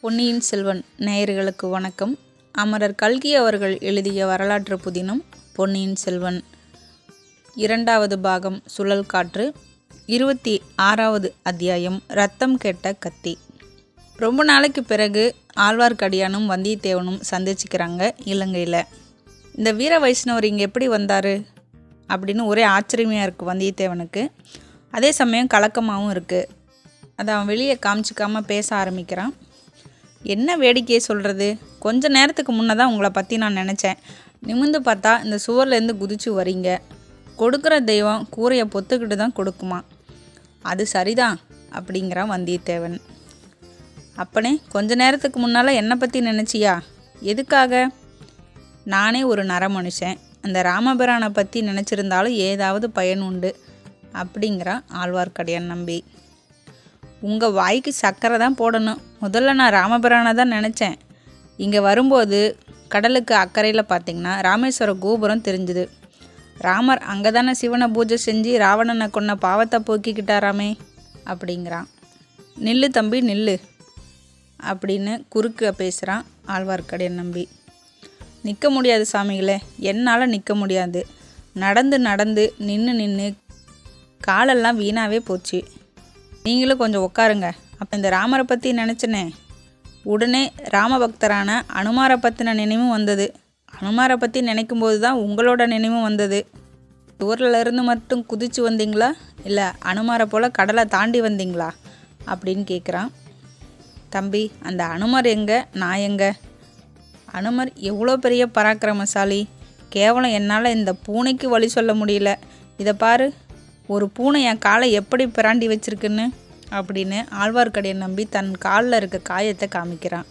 பொன்னியின் செல்வன் நேயர்களுக்கு வணக்கம் அமரர் கல்கி அவர்கள் எழுதிய வரலாற்று புதினம் பொன்னியின் செல்வன் இரண்டாவது பாகம் சுழல் காற்று இருபத்தி ஆறாவது அத்தியாயம் ரத்தம் கெட்ட கத்தி ரொம்ப நாளைக்கு பிறகு ஆழ்வார்க்கடியானும் வந்தியத்தேவனும் சந்திச்சுக்கிறாங்க இலங்கையில் இந்த வீர வைஷ்ணவர் இங்கே எப்படி வந்தார் அப்படின்னு ஒரே ஆச்சரியமாக இருக்குது வந்தியத்தேவனுக்கு அதே சமயம் கலக்கமாகவும் இருக்குது அதை அவன் வெளியே காமிச்சிக்காம பேச ஆரம்பிக்கிறான் என்ன வேடிக்கையை சொல்கிறது கொஞ்ச நேரத்துக்கு முன்னே தான் உங்களை பற்றி நான் நினச்சேன் நிமிந்து பார்த்தா இந்த சுவர்லேருந்து குதிச்சு வரீங்க கொடுக்குற தெய்வம் கூரையை பொத்துக்கிட்டு தான் கொடுக்குமா அது சரிதான் அப்படிங்கிறான் வந்தியத்தேவன் அப்பனே கொஞ்ச நேரத்துக்கு முன்னால் என்னை பற்றி நினச்சியா எதுக்காக நானே ஒரு நர மனுஷன் அந்த ராமபிரானை பற்றி நினச்சிருந்தாலும் ஏதாவது பயன் உண்டு அப்படிங்கிறான் ஆழ்வார்க்கடியான் நம்பி உங்கள் வாய்க்கு சக்கரை தான் போடணும் முதல்ல நான் ராமபிரானை தான் நினச்சேன் இங்கே வரும்போது கடலுக்கு அக்கறையில் பார்த்தீங்கன்னா ராமேஸ்வர கோபுரம் தெரிஞ்சுது ராமர் அங்கே தானே சிவனை பூஜை செஞ்சு ராவணனை கொன்ன பாவத்தை போக்கிக்கிட்டாராமே அப்படிங்கிறான் நில்லு தம்பி நில்லு அப்படின்னு குறுக்க பேசுகிறான் ஆழ்வார்க்கடியான் நம்பி நிற்க முடியாது சாமிகளே என்னால் நிற்க முடியாது நடந்து நடந்து நின்று நின்று காலெல்லாம் வீணாவே போச்சு நீங்களும் கொஞ்சம் உட்காருங்க அப்போ இந்த ராமரை பற்றி நினச்சினே உடனே ராமபக்தரான அனுமாரை பற்றின நினைவும் வந்தது அனுமாரை பற்றி நினைக்கும் போது தான் உங்களோட நினைவும் வந்தது ஊரில் இருந்து மட்டும் குதிச்சு வந்தீங்களா இல்லை அனுமாரை போல் கடலை தாண்டி வந்தீங்களா அப்படின்னு கேட்குறான் தம்பி அந்த அனுமர் எங்கே நான் எங்கே அனுமர் எவ்வளோ பெரிய பராக்கிரமசாலி கேவலம் என்னால் இந்த பூனைக்கு வழி சொல்ல முடியல இதை பாரு ஒரு பூனை என் காலை எப்படி பிராண்டி வச்சிருக்குன்னு அப்படின்னு ஆழ்வார்க்கடியை நம்பி தன் காலில் இருக்க காயத்தை காமிக்கிறான்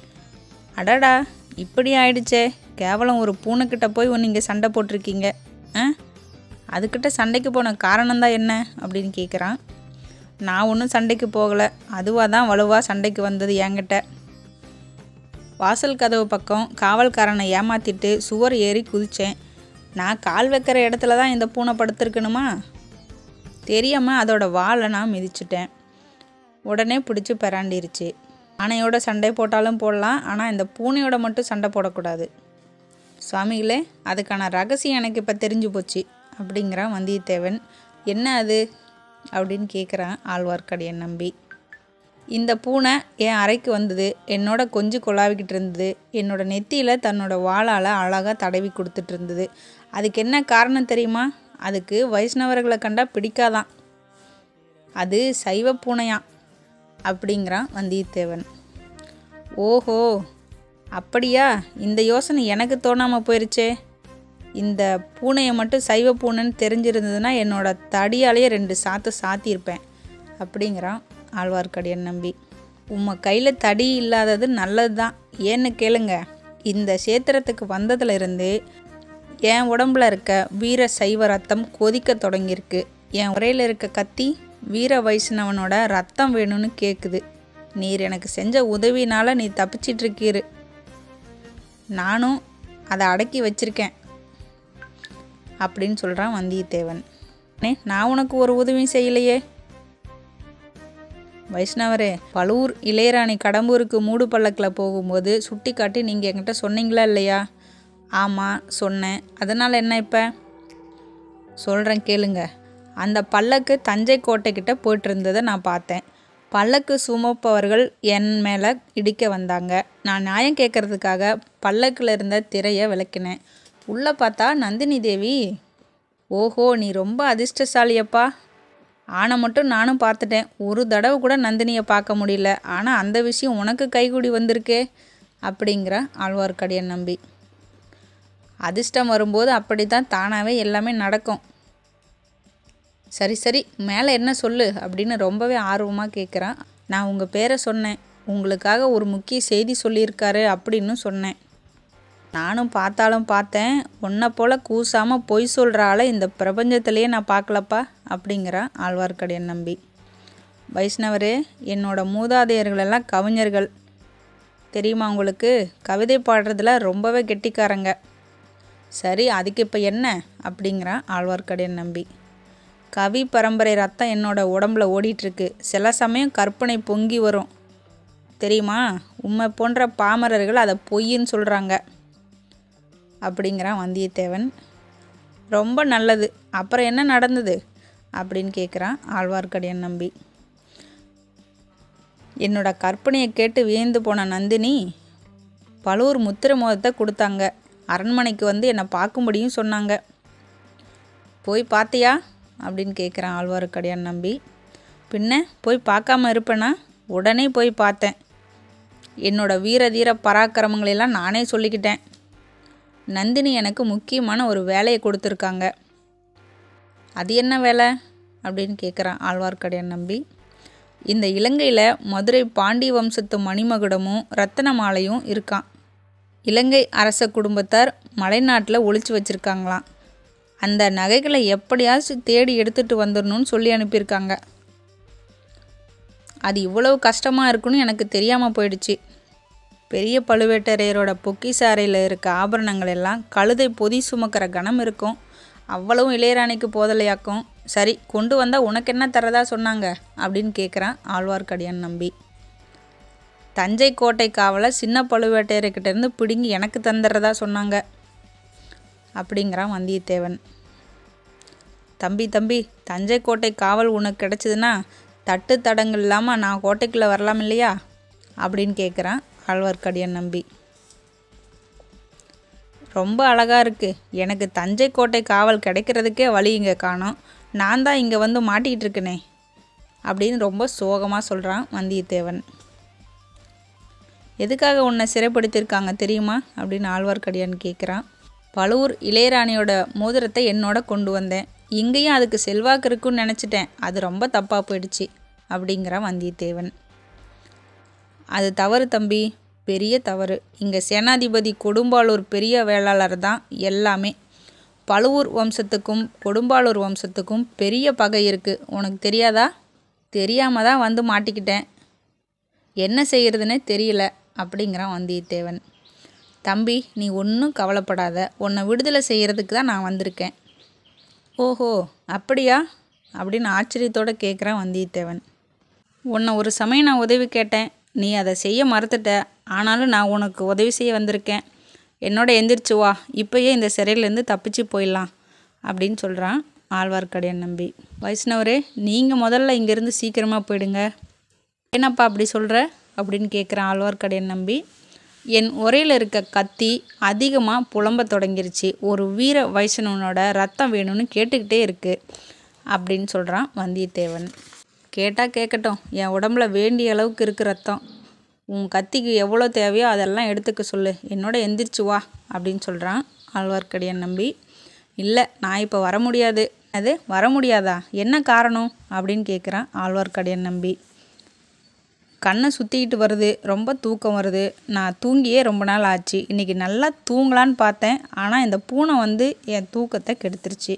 அடடா இப்படி ஆயிடுச்சே கேவலம் ஒரு பூனைக்கிட்ட போய் நீங்கள் சண்டை போட்டிருக்கீங்க ஆ அதுக்கிட்ட சண்டைக்கு போன காரணம்தான் என்ன அப்படின்னு கேட்குறான் நான் ஒன்றும் சண்டைக்கு போகலை அதுவாக தான் வலுவாக சண்டைக்கு வந்தது என்கிட்ட வாசல் கதவு பக்கம் காவல்காரனை ஏமாத்திட்டு சுவர் ஏறி குதித்தேன் நான் கால் வைக்கிற இடத்துல தான் இந்த பூனை படுத்திருக்கணுமா தெரியாமல் அதோட வாலை நான் மிதிச்சிட்டேன் உடனே பிடிச்சி பிறாண்டிருச்சு ஆனையோட சண்டை போட்டாலும் போடலாம் ஆனால் இந்த பூனையோட மட்டும் சண்டை போடக்கூடாது சுவாமிகளே அதுக்கான ரகசியம் எனக்கு இப்போ தெரிஞ்சு போச்சு அப்படிங்கிறான் வந்தியத்தேவன் என்ன அது அப்படின்னு கேட்குறான் ஆழ்வார்க்கடியன் நம்பி இந்த பூனை என் அறைக்கு வந்தது என்னோட கொஞ்சி கொலாவிக்கிட்டு இருந்தது என்னோட நெத்தியில் தன்னோட வாளால் அழகாக தடவி கொடுத்துட்டு இருந்தது அதுக்கு என்ன காரணம் தெரியுமா அதுக்கு வைஷ்ணவர்களை கண்டா பிடிக்காதான் அது சைவ பூனையாம் அப்படிங்கிறான் வந்தியத்தேவன் ஓஹோ அப்படியா இந்த யோசனை எனக்கு தோணாமல் போயிருச்சே இந்த பூனையை மட்டும் சைவ பூனைன்னு தெரிஞ்சிருந்ததுன்னா என்னோட தடியாலேயே ரெண்டு சாத்து சாத்தியிருப்பேன் அப்படிங்கிறான் ஆழ்வார்க்கடியன் நம்பி உம்ம கையில் தடி இல்லாதது நல்லது தான் ஏன்னு கேளுங்க இந்த சேத்திரத்துக்கு வந்ததுலேருந்து என் உடம்புல இருக்க வீர சைவ ரத்தம் கொதிக்க தொடங்கியிருக்கு என் உரையில் இருக்க கத்தி வீர வைஷ்ணவனோட ரத்தம் வேணும்னு கேட்குது நீர் எனக்கு செஞ்ச உதவினால நீ தப்பிச்சிட்டு இருக்கீரு நானும் அதை அடக்கி வச்சிருக்கேன் அப்படின்னு சொல்கிறான் வந்தியத்தேவன் அண்ணே நான் உனக்கு ஒரு உதவியும் செய்யலையே வைஷ்ணவரே பழுவூர் இளையராணி கடம்பூருக்கு மூடு பல்லக்கில் போகும்போது சுட்டி காட்டி நீங்கள் என்கிட்ட சொன்னீங்களா இல்லையா ஆமாம் சொன்னேன் அதனால் என்ன இப்போ சொல்கிறேன் கேளுங்க அந்த பல்லக்கு தஞ்சை கோட்டைக்கிட்ட போயிட்டு இருந்ததை நான் பார்த்தேன் பல்லக்கு சுமப்பவர்கள் என் மேலே இடிக்க வந்தாங்க நான் நியாயம் கேட்கறதுக்காக பல்லக்கில் இருந்த திரையை விளக்கினேன் உள்ளே பார்த்தா நந்தினி தேவி ஓஹோ நீ ரொம்ப அதிர்ஷ்டசாலியப்பா ஆனை மட்டும் நானும் பார்த்துட்டேன் ஒரு தடவை கூட நந்தினியை பார்க்க முடியல ஆனால் அந்த விஷயம் உனக்கு கைகூடி வந்திருக்கே அப்படிங்கிற ஆழ்வார்க்கடியன் நம்பி அதிர்ஷ்டம் வரும்போது அப்படி தான் தானாகவே எல்லாமே நடக்கும் சரி சரி மேலே என்ன சொல்லு அப்படின்னு ரொம்பவே ஆர்வமாக கேட்குறான் நான் உங்கள் பேரை சொன்னேன் உங்களுக்காக ஒரு முக்கிய செய்தி சொல்லியிருக்காரு அப்படின்னு சொன்னேன் நானும் பார்த்தாலும் பார்த்தேன் உன்னை போல் கூசாமல் பொய் சொல்கிற ஆளை இந்த பிரபஞ்சத்திலேயே நான் பார்க்கலப்பா அப்படிங்கிறான் ஆழ்வார்க்கடியன் நம்பி வைஷ்ணவரே என்னோட மூதாதையர்களெல்லாம் கவிஞர்கள் தெரியுமா உங்களுக்கு கவிதை பாடுறதுல ரொம்பவே கெட்டிக்காரங்க சரி அதுக்கு இப்போ என்ன அப்படிங்கிறான் ஆழ்வார்க்கடியன் நம்பி கவி பரம்பரை ரத்தம் என்னோட உடம்புல ஓடிட்டுருக்கு சில சமயம் கற்பனை பொங்கி வரும் தெரியுமா உம்மை போன்ற பாமரர்கள் அதை பொய்ன்னு சொல்கிறாங்க அப்படிங்கிறான் வந்தியத்தேவன் ரொம்ப நல்லது அப்புறம் என்ன நடந்தது அப்படின்னு கேட்குறான் ஆழ்வார்க்கடியான் நம்பி என்னோட கற்பனையை கேட்டு வியந்து போன நந்தினி பழுவூர் முத்திரை மோதத்தை கொடுத்தாங்க அரண்மனைக்கு வந்து என்னை பார்க்கும்படியும் சொன்னாங்க போய் பார்த்தியா அப்படின்னு கேட்குறான் ஆழ்வார்க்கடியான் நம்பி பின்ன போய் பார்க்காம இருப்பேனா உடனே போய் பார்த்தேன் என்னோட வீர தீர பராக்கிரமங்களெல்லாம் நானே சொல்லிக்கிட்டேன் நந்தினி எனக்கு முக்கியமான ஒரு வேலையை கொடுத்துருக்காங்க அது என்ன வேலை அப்படின்னு கேட்குறான் ஆழ்வார்க்கடியான் நம்பி இந்த இலங்கையில் மதுரை பாண்டிய வம்சத்து மணிமகுடமும் ரத்தன மாலையும் இருக்கான் இலங்கை அரச குடும்பத்தார் மலைநாட்டில் ஒளிச்சு வச்சுருக்காங்களாம் அந்த நகைகளை எப்படியாச்சும் தேடி எடுத்துகிட்டு வந்துடணும்னு சொல்லி அனுப்பியிருக்காங்க அது இவ்வளவு கஷ்டமாக இருக்குன்னு எனக்கு தெரியாமல் போயிடுச்சு பெரிய பழுவேட்டரையரோட பொக்கிஷ அறையில் இருக்க ஆபரணங்கள் எல்லாம் கழுதை பொதி சுமக்கிற கணம் இருக்கும் அவ்வளவும் இளையராணிக்கு போதலையாக்கும் சரி கொண்டு வந்தால் உனக்கு என்ன தரதா சொன்னாங்க அப்படின்னு கேட்குறான் ஆழ்வார்க்கடியான் நம்பி தஞ்சை கோட்டை காவலை சின்ன பழுவேட்டையர்கிட்டேருந்து பிடுங்கி எனக்கு தந்துடுறதா சொன்னாங்க அப்படிங்கிறான் வந்தியத்தேவன் தம்பி தம்பி தஞ்சை கோட்டை காவல் உனக்கு கிடச்சிதுன்னா தட்டு தடங்கள் இல்லாமல் நான் கோட்டைக்குள்ளே வரலாம் இல்லையா அப்படின்னு கேட்குறான் ஆழ்வார்க்கடியான் நம்பி ரொம்ப அழகாக இருக்குது எனக்கு தஞ்சை கோட்டை காவல் கிடைக்கிறதுக்கே வழி இங்கே காணோம் நான் தான் இங்கே வந்து மாட்டிக்கிட்டு இருக்கனே அப்படின்னு ரொம்ப சோகமாக சொல்கிறான் வந்தியத்தேவன் எதுக்காக உன்னை சிறைப்படுத்தியிருக்காங்க தெரியுமா அப்படின்னு ஆழ்வார்க்கடியான் கேட்குறான் பழுவூர் இளையராணியோட மோதிரத்தை என்னோட கொண்டு வந்தேன் இங்கேயும் அதுக்கு செல்வாக்கு இருக்குன்னு நினச்சிட்டேன் அது ரொம்ப தப்பாக போயிடுச்சு அப்படிங்கிறான் வந்தியத்தேவன் அது தவறு தம்பி பெரிய தவறு இங்கே சேனாதிபதி கொடும்பாளூர் பெரிய வேளாளர் தான் எல்லாமே பழுவூர் வம்சத்துக்கும் கொடும்பாளூர் வம்சத்துக்கும் பெரிய பகை இருக்குது உனக்கு தெரியாதா தெரியாமல் தான் வந்து மாட்டிக்கிட்டேன் என்ன செய்கிறதுனே தெரியல அப்படிங்கிறான் வந்தியத்தேவன் தம்பி நீ ஒன்றும் கவலைப்படாத உன்னை விடுதலை செய்கிறதுக்கு தான் நான் வந்திருக்கேன் ஓஹோ அப்படியா அப்படின்னு ஆச்சரியத்தோடு கேட்குறான் வந்தியத்தேவன் உன்னை ஒரு சமயம் நான் உதவி கேட்டேன் நீ அதை செய்ய மறுத்துட்ட ஆனாலும் நான் உனக்கு உதவி செய்ய வந்திருக்கேன் என்னோட எந்திரிச்சு வா இப்போயே இந்த சிறையிலேருந்து தப்பிச்சு போயிடலாம் அப்படின்னு சொல்கிறான் ஆழ்வார்க்கடியான் நம்பி வைஷ்ணவரே நீங்கள் முதல்ல இங்கேருந்து சீக்கிரமாக போயிடுங்க என்னப்பா அப்படி சொல்கிற அப்படின்னு கேட்குறான் ஆழ்வார்க்கடியான் நம்பி என் உரையில் இருக்க கத்தி அதிகமாக புலம்ப தொடங்கிருச்சு ஒரு வீர வைஷ்ணவனோட ரத்தம் வேணும்னு கேட்டுக்கிட்டே இருக்கு அப்படின்னு சொல்கிறான் வந்தியத்தேவன் கேட்டால் கேட்கட்டும் என் உடம்புல வேண்டிய அளவுக்கு இருக்கு ரத்தம் உன் கத்திக்கு எவ்வளோ தேவையோ அதெல்லாம் எடுத்துக்க சொல்லு என்னோட எந்திரிச்சு வா அப்படின்னு சொல்கிறான் ஆழ்வார்க்கடியான் நம்பி இல்லை நான் இப்போ வர முடியாது அது வர முடியாதா என்ன காரணம் அப்படின்னு கேட்குறான் ஆழ்வார்க்கடியான் நம்பி கண்ணை சுற்றிக்கிட்டு வருது ரொம்ப தூக்கம் வருது நான் தூங்கியே ரொம்ப நாள் ஆச்சு இன்றைக்கி நல்லா தூங்கலான்னு பார்த்தேன் ஆனால் இந்த பூனை வந்து என் தூக்கத்தை கெடுத்துருச்சு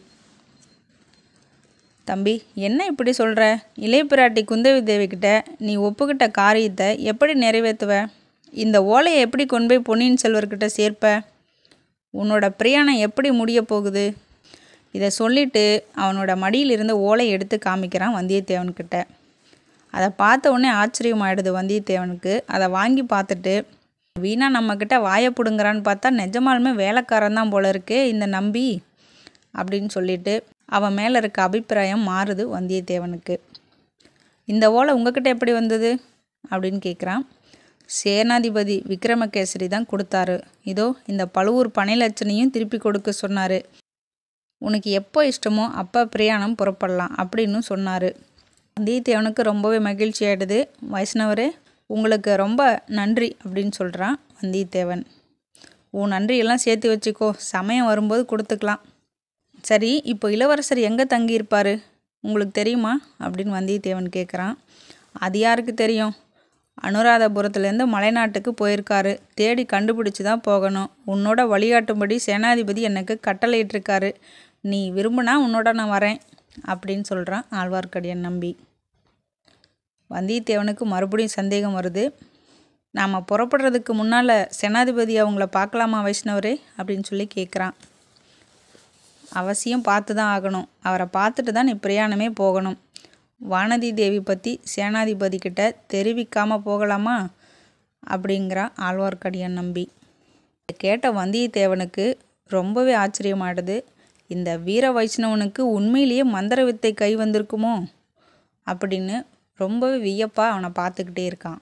தம்பி என்ன இப்படி சொல்கிற இளையபிராட்டி குந்தவி தேவிக்கிட்ட நீ ஒப்புக்கிட்ட காரியத்தை எப்படி நிறைவேற்றுவ இந்த ஓலையை எப்படி கொண்டு போய் பொன்னியின் செல்வர்கிட்ட சேர்ப்ப உன்னோட பிரயாணம் எப்படி முடிய போகுது இதை சொல்லிட்டு அவனோட மடியில் இருந்த ஓலையை எடுத்து காமிக்கிறான் வந்தியத்தேவன்கிட்ட அதை பார்த்த உடனே ஆச்சரியமாயிடுது வந்தியத்தேவனுக்கு அதை வாங்கி பார்த்துட்டு வீணா நம்மக்கிட்ட வாயை பிடுங்குறான்னு பார்த்தா நிஜமாலுமே வேலைக்காரன் தான் போல இருக்கே இந்த நம்பி அப்படின்னு சொல்லிட்டு அவன் மேலே இருக்க அபிப்பிராயம் மாறுது வந்தியத்தேவனுக்கு இந்த ஓலை உங்ககிட்ட எப்படி வந்தது அப்படின்னு கேட்குறான் சேனாதிபதி விக்ரமகேசரி தான் கொடுத்தாரு இதோ இந்த பழுவூர் பனைலட்சணையும் திருப்பி கொடுக்க சொன்னார் உனக்கு எப்போ இஷ்டமோ அப்போ பிரயாணம் புறப்படலாம் அப்படின்னு சொன்னார் வந்தியத்தேவனுக்கு ரொம்பவே மகிழ்ச்சி ஆகிடுது வைஷ்ணவரே உங்களுக்கு ரொம்ப நன்றி அப்படின்னு சொல்கிறான் வந்தியத்தேவன் உன் நன்றியெல்லாம் சேர்த்து வச்சுக்கோ சமயம் வரும்போது கொடுத்துக்கலாம் சரி இப்போ இளவரசர் எங்கே தங்கியிருப்பார் உங்களுக்கு தெரியுமா அப்படின்னு வந்தியத்தேவன் கேட்குறான் அது யாருக்கு தெரியும் அனுராதபுரத்துலேருந்து மலைநாட்டுக்கு போயிருக்காரு தேடி கண்டுபிடிச்சி தான் போகணும் உன்னோட வழிகாட்டும்படி சேனாதிபதி எனக்கு கட்டளையிட்டிருக்காரு நீ விரும்புனா உன்னோட நான் வரேன் அப்படின்னு சொல்கிறான் ஆழ்வார்க்கடியான் நம்பி வந்தியத்தேவனுக்கு மறுபடியும் சந்தேகம் வருது நாம் புறப்படுறதுக்கு முன்னால் சேனாதிபதி அவங்கள பார்க்கலாமா வைஷ்ணவரே அப்படின்னு சொல்லி கேட்குறான் அவசியம் பார்த்து தான் ஆகணும் அவரை பார்த்துட்டு தான் நீ பிரயாணமே போகணும் வானதி தேவி பற்றி சேனாதிபதி கிட்ட தெரிவிக்காமல் போகலாமா அப்படிங்கிறான் ஆழ்வார்க்கடியான் நம்பி கேட்ட வந்தியத்தேவனுக்கு ரொம்பவே ஆச்சரியமாயிடுது இந்த வீர வைஷ்ணவனுக்கு உண்மையிலேயே மந்திர வித்தை கை வந்திருக்குமோ அப்படின்னு ரொம்பவே வியப்பாக அவனை பார்த்துக்கிட்டே இருக்கான்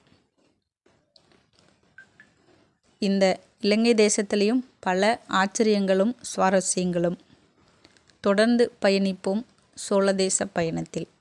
இந்த இலங்கை தேசத்துலேயும் பல ஆச்சரியங்களும் சுவாரஸ்யங்களும் தொடர்ந்து பயணிப்போம் சோழதேச பயணத்தில்